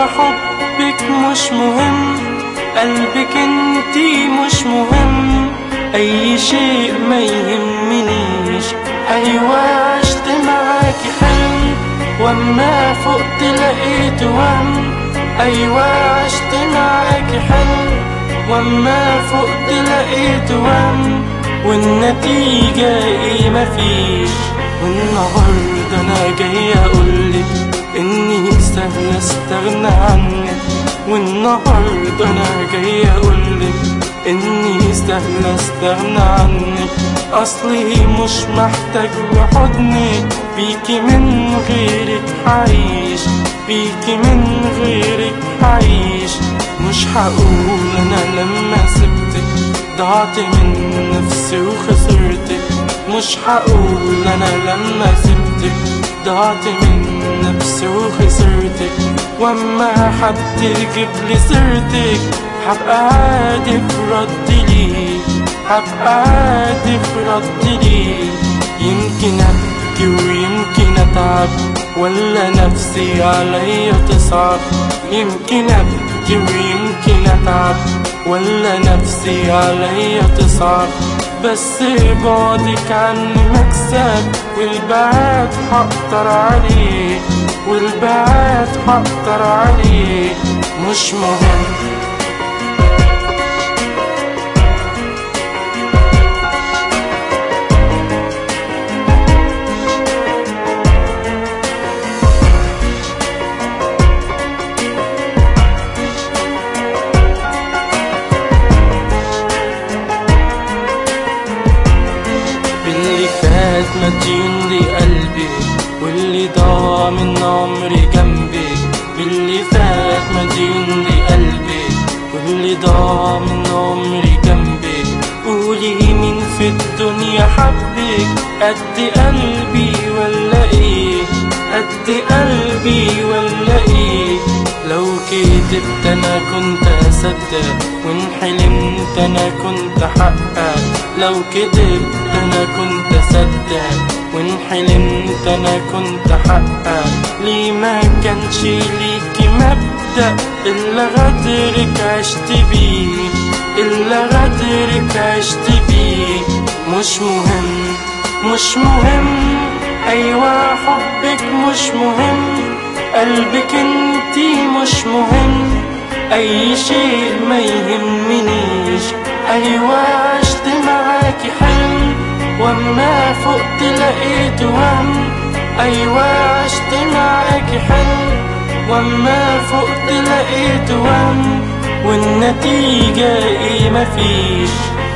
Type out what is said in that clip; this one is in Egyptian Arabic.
أيوة حبك مش مهم قلبك انتي مش مهم أي شيء ما يهمنيش أيوة عشت معاكي حلم وأما فقت لقيت وهم أيوة عشت معاكي حلم وأما فقت لقيت وهم والنتيجة ايه مفيش والنهاردة أنا جاي أقولك إني سهل أستغنى عنك والنهاردة أنا جاي أقولك إني سهل أستغنى عنك أصلي مش محتاج لحضنك بيكي من غيرك حعيش بيكي من غيرك حعيش مش هقول أنا لما سبتك ضعت من نفسي وخسرتك مش هقول أنا لما سبتك ضعت من نفسي وخسرتك واما حد يجيب لي سيرتك هبقى عادي في رد ليك هبقى عادي في رد ليك يمكن ابكي ويمكن اتعب ولا نفسي عليا تصعب يمكن ابكي ويمكن اتعب ولا نفسي عليا تصعب بس بعدك عني مكسب والبعاد هقدر عليه والبعاد هقدر عليه مش مهم باللي فات مديون لقلبي واللي ضاع من عمري جنبي باللي فات مديون لقلبي واللي ضاع من عمري جنبي قولي مين في الدنيا حبك قد قلبي ولا ايه قد قلبي ولا ايه لو كدبت انا كنت اصدق وان حلمت انا كنت حقق لو كدبت انا كنت اصدق وان حلمت انا كنت حقق ليه ما كانش ليكي مبدأ الا غدرك عشت بيه الا غدرك عشت بيه مش مهم مش مهم ايوه حبك مش مهم قلبك انتي مش مهم اي شيء ما يهمنيش ايوه عشت معاكي حلم واما فقت لقيت وهم ايوه عشت معاكي حلم واما فقت لقيت وهم والنتيجة ايه مفيش